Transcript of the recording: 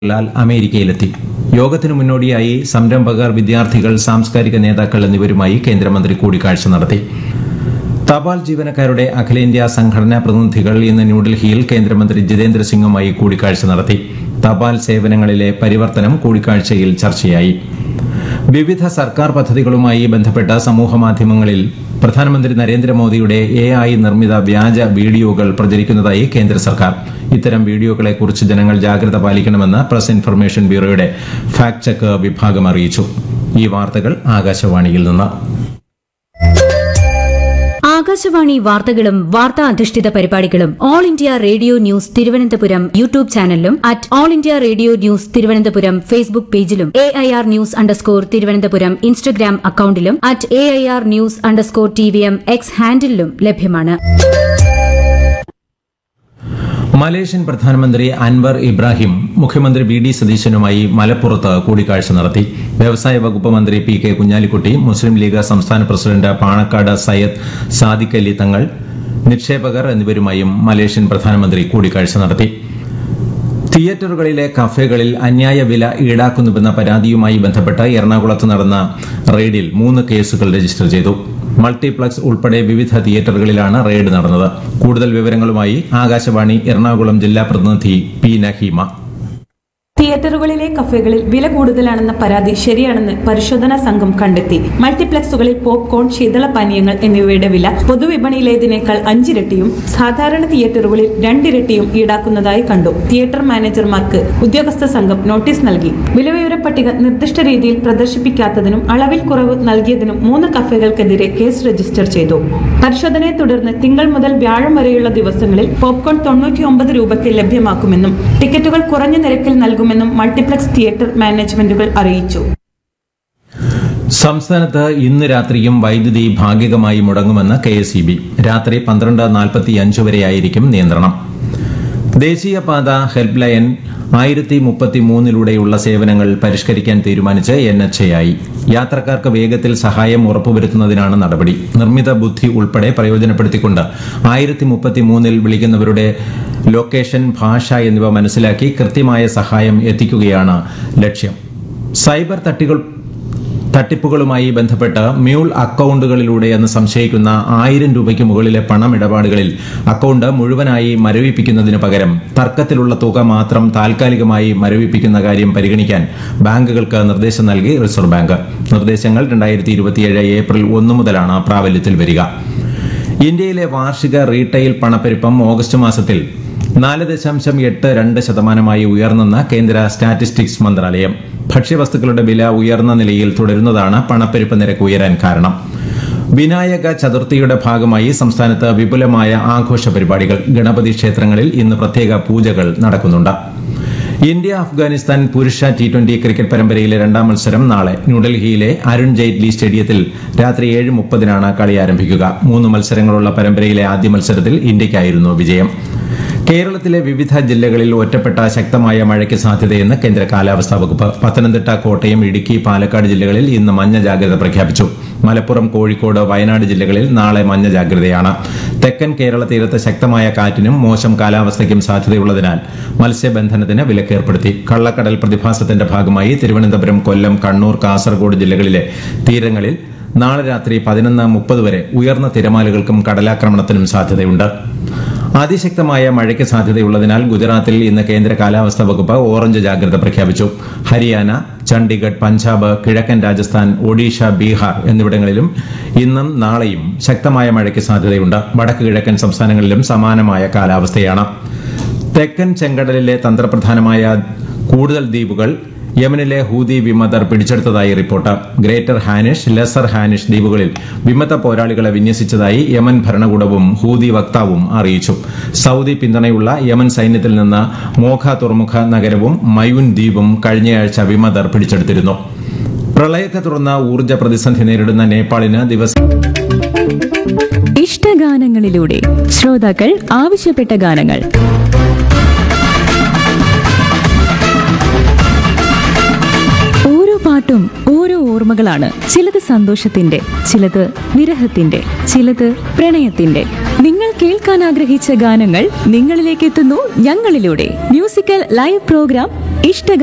ലാൽ അമേരിക്കയിലെത്തി യോഗത്തിനു മുന്നോടിയായി സംരംഭകർ വിദ്യാർത്ഥികൾ സാംസ്കാരിക നേതാക്കൾ എന്നിവരുമായി കേന്ദ്രമന്ത്രി കൂടിക്കാഴ്ച നടത്തി തപാൽ ജീവനക്കാരുടെ അഖിലേന്ത്യാ സംഘടനാ പ്രതിനിധികൾ ഇന്ന് ന്യൂഡൽഹിയിൽ കേന്ദ്രമന്ത്രി ജിതേന്ദ്ര സിംഗുമായി കൂടിക്കാഴ്ച നടത്തി തപാൽ സേവനങ്ങളിലെ പരിവർത്തനം കൂടിക്കാഴ്ചയിൽ ചർച്ചയായി വിവിധ സർക്കാർ പദ്ധതികളുമായി ബന്ധപ്പെട്ട സമൂഹമാധ്യമങ്ങളിൽ പ്രധാനമന്ത്രി നരേന്ദ്രമോദിയുടെ എ ഐ നിർമ്മിത വ്യാജ വീഡിയോകൾ പ്രചരിക്കുന്നതായി കേന്ദ്ര സർക്കാർ ഇത്തരം വീഡിയോകളെക്കുറിച്ച് ജനങ്ങൾ ജാഗ്രത പാലിക്കണമെന്ന് പ്രസ് ഇൻഫർമേഷൻ ബ്യൂറോയുടെ ഫാക്ട് ചെക്ക് വിഭാഗം അറിയിച്ചു ഈ വാർത്തകൾ ആകാശവാണിയിൽ നിന്ന് ആകാശവാണി വാർത്തകളും വാർത്താ അധിഷ്ഠിത പരിപാടികളും all India radio news Thiruvananthapuram YouTube ചാനലിലും at all India radio news Thiruvananthapuram Facebook പേജിലും A I R news underscore Thiruvananthapuram Instagram അക്കൌണ്ടിലും at A I R news underscore T V M X ഹാൻഡിലും ലഭ്യമാണ് മലേഷ്യൻ പ്രധാനമന്ത്രി അൻവർ ഇബ്രാഹിം മുഖ്യമന്ത്രി വി ഡി സതീശനുമായി മലപ്പുറത്ത് കൂടിക്കാഴ്ച നടത്തി വ്യവസായ വകുപ്പ് മന്ത്രി പി കെ കുഞ്ഞാലിക്കുട്ടി മുസ്ലിം ലീഗ് സംസ്ഥാന പ്രസിഡന്റ് പാണക്കാട് സയ്യദ് സാദിഖ് അലി തങ്ങൾ നിക്ഷേപകർ എന്നിവരുമായും മലേഷ്യൻ പ്രധാനമന്ത്രി കൂടിക്കാഴ്ച നടത്തി തിയേറ്ററുകളിലെ കഫേകളിൽ അന്യായ വില ഈടാക്കുന്നുവെന്ന പരാതിയുമായി ബന്ധപ്പെട്ട് എറണാകുളത്ത് നടന്ന റെയ്ഡിൽ മൂന്ന് കേസുകൾ രജിസ്റ്റർ ചെയ്തു മൾട്ടിപ്ലക്സ് ഉൾപ്പെടെ വിവിധ തിയേറ്ററുകളിലാണ് റെയ്ഡ് നടന്നത് കൂടുതൽ വിവരങ്ങളുമായി ആകാശവാണി എറണാകുളം ജില്ലാ പ്രതിനിധി പി നഹീമ തിയേറ്ററുകളിലെ കഫേകളിൽ വില കൂടുതലാണെന്ന പരാതി ശരിയാണെന്ന് പരിശോധനാ സംഘം കണ്ടെത്തി മൾട്ടിപ്ലക്സുകളിൽ പോപ്കോൺ ശീതളപാനീയങ്ങൾ എന്നിവയുടെ വില പൊതുവിപണിയിലേതിനേക്കാൾ അഞ്ചിരട്ടിയും സാധാരണ തിയേറ്ററുകളിൽ രണ്ടിരട്ടിയും ഈടാക്കുന്നതായി കണ്ടു തിയേറ്റർ മാനേജർമാർക്ക് ഉദ്യോഗസ്ഥ സംഘം നോട്ടീസ് നൽകി വിലവിവര പട്ടിക നിർദ്ദിഷ്ട രീതിയിൽ പ്രദർശിപ്പിക്കാത്തതിനും അളവിൽ കുറവ് നൽകിയതിനും മൂന്ന് കഫേകൾക്കെതിരെ കേസ് രജിസ്റ്റർ ചെയ്തു പരിശോധനയെ തുടർന്ന് തിങ്കൾ മുതൽ വ്യാഴം വരെയുള്ള ദിവസങ്ങളിൽ പോപ്കോൺ തൊണ്ണൂറ്റിയൊമ്പത് രൂപയ്ക്ക് ലഭ്യമാക്കുമെന്നും ടിക്കറ്റുകൾ കുറഞ്ഞ നിരക്കിൽ നൽകുമെന്നും മൾട്ടിപ്ലക്സ് തിയേറ്റർ മാനേജ്മെന്റുകൾ അറിയിച്ചു സംസ്ഥാനത്ത് ഇന്ന് രാത്രിയും വൈദ്യുതി ഭാഗികമായി മുടങ്ങുമെന്ന് കെ എസ് ഇ ബി രാത്രി പന്ത്രണ്ട് നാൽപ്പത്തിയഞ്ച് വരെയായിരിക്കും നിയന്ത്രണം ദേശീയപാത ഹെൽപ്പ് ലൈൻ ആയിരത്തി മുപ്പത്തിമൂന്നിലൂടെയുള്ള സേവനങ്ങൾ പരിഷ്കരിക്കാൻ തീരുമാനിച്ച് എൻ എച്ച് എ ആയി യാത്രക്കാർക്ക് വേഗത്തിൽ സഹായം ഉറപ്പുവരുത്തുന്നതിനാണ് നടപടി നിർമ്മിത ബുദ്ധി ഉൾപ്പെടെ പ്രയോജനപ്പെടുത്തിക്കൊണ്ട് ആയിരത്തി മുപ്പത്തിമൂന്നിൽ വിളിക്കുന്നവരുടെ ലൊക്കേഷൻ ഭാഷ എന്നിവ മനസ്സിലാക്കി കൃത്യമായ സഹായം എത്തിക്കുകയാണ് ലക്ഷ്യം സൈബർ തട്ടികൾ തട്ടിപ്പുകളുമായി ബന്ധപ്പെട്ട് മ്യൂൾ അക്കൌണ്ടുകളിലൂടെ എന്ന് സംശയിക്കുന്ന ആയിരം രൂപയ്ക്ക് മുകളിലെ പണമിടപാടുകളിൽ അക്കൌണ്ട് മുഴുവനായി മരവിപ്പിക്കുന്നതിന് പകരം തർക്കത്തിലുള്ള തുക മാത്രം താൽക്കാലികമായി മരവിപ്പിക്കുന്ന കാര്യം പരിഗണിക്കാൻ ബാങ്കുകൾക്ക് നിർദ്ദേശം നൽകി റിസർവ് ബാങ്ക് നിർദ്ദേശങ്ങൾ രണ്ടായിരത്തി ഇരുപത്തിയേഴ് ഏപ്രിൽ ഒന്ന് മുതലാണ് പ്രാബല്യത്തിൽ വരിക ഇന്ത്യയിലെ വാർഷിക റീറ്റെയിൽ പണപ്പെരുപ്പം ഓഗസ്റ്റ് മാസത്തിൽ നാല് ദശാംശം എട്ട് രണ്ട് ശതമാനമായി ഉയർന്നെന്ന് കേന്ദ്ര സ്റ്റാറ്റിസ്റ്റിക്സ് മന്ത്രാലയം ഭക്ഷ്യവസ്തുക്കളുടെ വില ഉയർന്ന നിലയിൽ തുടരുന്നതാണ് പണപ്പെരുപ്പ് നിരക്ക് ഉയരാൻ കാരണം വിനായക ചതുർത്ഥിയുടെ ഭാഗമായി സംസ്ഥാനത്ത് വിപുലമായ ആഘോഷ പരിപാടികൾ ഗണപതി ക്ഷേത്രങ്ങളിൽ ഇന്ന് പ്രത്യേക പൂജകൾ നടക്കുന്നുണ്ട് ഇന്ത്യ അഫ്ഗാനിസ്ഥാൻ പുരുഷ ടി ട്വന്റി ക്രിക്കറ്റ് പരമ്പരയിലെ രണ്ടാം മത്സരം നാളെ ന്യൂഡൽഹിയിലെ അരുൺ ജെയ്റ്റ്ലി സ്റ്റേഡിയത്തിൽ രാത്രി ഏഴ് മുപ്പതിനാണ് കളി ആരംഭിക്കുക മൂന്ന് മത്സരങ്ങളുള്ള പരമ്പരയിലെ ആദ്യ മത്സരത്തിൽ ഇന്ത്യയ്ക്കായിരുന്നു വിജയം കേരളത്തിലെ വിവിധ ജില്ലകളിൽ ഒറ്റപ്പെട്ട ശക്തമായ മഴയ്ക്ക് സാധ്യതയെന്ന് കേന്ദ്ര കാലാവസ്ഥാ വകുപ്പ് പത്തനംതിട്ട കോട്ടയം ഇടുക്കി പാലക്കാട് ജില്ലകളിൽ ഇന്ന് മഞ്ഞ ജാഗ്രത പ്രഖ്യാപിച്ചു മലപ്പുറം കോഴിക്കോട് വയനാട് ജില്ലകളിൽ നാളെ മഞ്ഞ ജാഗ്രതയാണ് തെക്കൻ കേരള തീരത്ത് ശക്തമായ കാറ്റിനും മോശം കാലാവസ്ഥയ്ക്കും സാധ്യതയുള്ളതിനാൽ മത്സ്യബന്ധനത്തിന് വിലക്കേർപ്പെടുത്തി കള്ളക്കടൽ പ്രതിഭാസത്തിന്റെ ഭാഗമായി തിരുവനന്തപുരം കൊല്ലം കണ്ണൂർ കാസർഗോഡ് ജില്ലകളിലെ തീരങ്ങളിൽ നാളെ രാത്രി പതിനൊന്ന് മുപ്പത് വരെ ഉയർന്ന തിരമാലകൾക്കും കടലാക്രമണത്തിനും സാധ്യതയുണ്ട് അതിശക്തമായ മഴയ്ക്ക് സാധ്യതയുള്ളതിനാൽ ഗുജറാത്തിൽ ഇന്ന് കേന്ദ്ര കാലാവസ്ഥാ വകുപ്പ് ഓറഞ്ച് ജാഗ്രത പ്രഖ്യാപിച്ചു ഹരിയാന ചണ്ഡീഗഡ് പഞ്ചാബ് കിഴക്കൻ രാജസ്ഥാൻ ഒഡീഷ ബീഹാർ എന്നിവിടങ്ങളിലും ഇന്നും നാളെയും ശക്തമായ മഴയ്ക്ക് സാധ്യതയുണ്ട് വടക്ക് കിഴക്കൻ സംസ്ഥാനങ്ങളിലും സമാനമായ കാലാവസ്ഥയാണ് തെക്കൻ ചെങ്കടലിലെ തന്ത്രപ്രധാനമായ കൂടുതൽ ദ്വീപുകൾ യമനിലെ ഹൂതി വിമതർ പിടിച്ചെടുത്തതായി report Greater Hanish Lesser Hanish ദ്വീപുകളിൽ വിമത പോരാളികളെ വിന്യസിച്ചതായി യമൻ ഭരണകൂടവും ഹൂതി വക്താവും അറിയിച്ചു സൌദി പിന്തുണയുള്ള യമൻ സൈന്യത്തിൽ നിന്ന് മോഖ തുറമുഖ നഗരവും മയൂൻ ദ്വീപും കഴിഞ്ഞയാഴ്ച വിമതർ പിടിച്ചെടുത്തിരുന്നു പ്രളയത്തെ തുടർന്ന് ഊർജ്ജ പ്രതിസന്ധി നേരിടുന്ന നേപ്പാളിന് ദിവസം ഇഷ്ടഗാനങ്ങളിലൂടെ ശ്രോതാക്കൾ ആവശ്യപ്പെട്ട ഗാനങ്ങൾ ഓരോ പാട്ടും ഓരോ ഓർമ്മകളാണ് ചിലത് സന്തോഷത്തിന്റെ ചിലത് വിരഹത്തിന്റെ ചിലത് പ്രണയത്തിന്റെ നിങ്ങൾ കേൾക്കാൻ ആഗ്രഹിച്ച ഗാനങ്ങൾ നിങ്ങളിലേക്ക് എത്തുന്നു ഞങ്ങളിലൂടെ മ്യൂസിക്കൽ ലൈവ് പ്രോഗ്രാം ഇഷ്ട